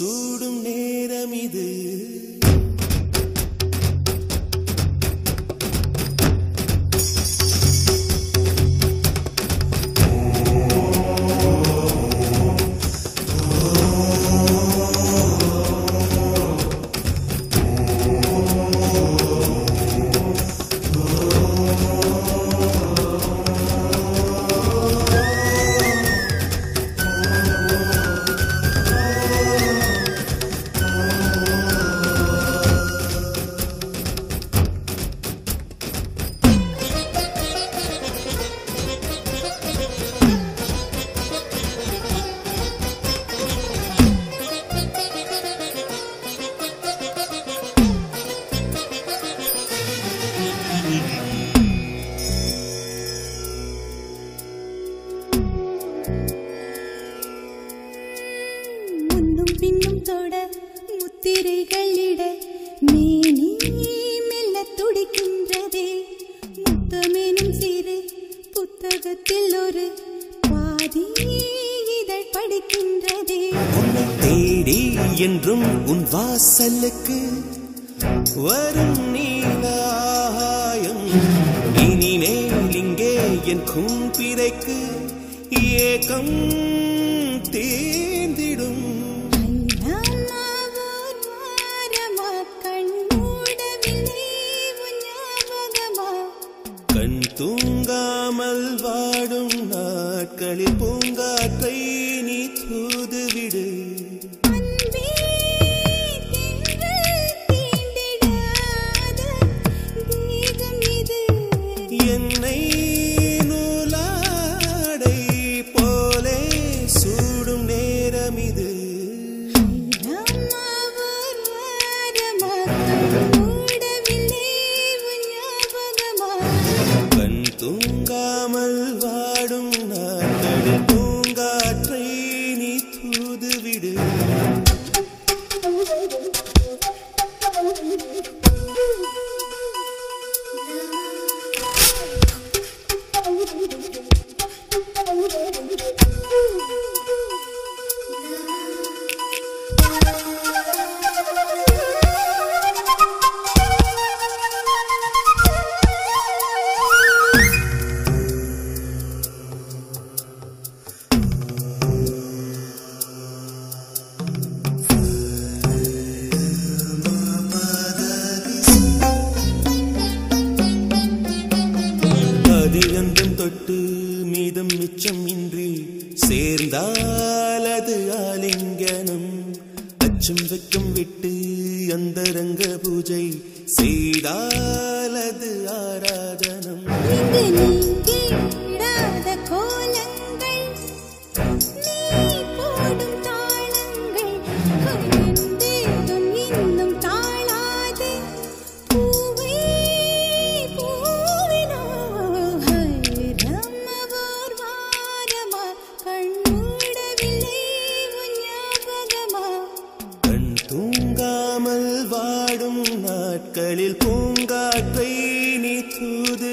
சூடும் நேரம் இது முன்னும் பின்னும் தொட முத்திரைகளிட மேனி மெல்ல துடிக்கின்றதே முத்தமேனும் சிறு புத்தகத்தில் ஒரு பாதி இதழ் படிக்கின்றதே உன்னை தேடி என்றும் உன் வாசலுக்கு வரும் நீலாயம் இனிமேல் இங்கே என் கும்பிரைக்கு ஏகம் தேர்ந்திடும் ஐயம்மாவோர் வாரமா கண் மூடவில்லை உன் ஞாபகமா கண் தூங்காமல் வாடும் நாட்களில் பூங்காற்றை நீ தூதுவிடு அன்பே திங்கள் தீண்டிடாத தேகம் இது என்னை நூலாடை போலே சூடும் நேரம் இது ஐயம்மாவோர் வாரமா கண் மூடவில்லை உன் ஞாபகமா கண் தூங்காமல் வாடும் நாட்களில் பூங்காற்றை நீ தூதுவிடு அதிகந்தம் தொட்டு மீதம் மிச்சம் இன்றி சேர்ந்தால் அது ஆலிங்கனம் அச்சம் வெக்கம் விட்டு அந்தரங்க பூஜை செய்தால் அது ஆராதனம் இங்கு நீ கீழாத கோலங்கள் நீ போடும் தாளங்கள் என் தேகம் இன்னும் தாழாது பூவே பூவினோ ரம்மவோர் வாரமா கண் மூடவில்லை உன் ஞாபகமா கண் தூங்காமல் வாடும் நாட்களில் பூங்காற்றை நீ தூது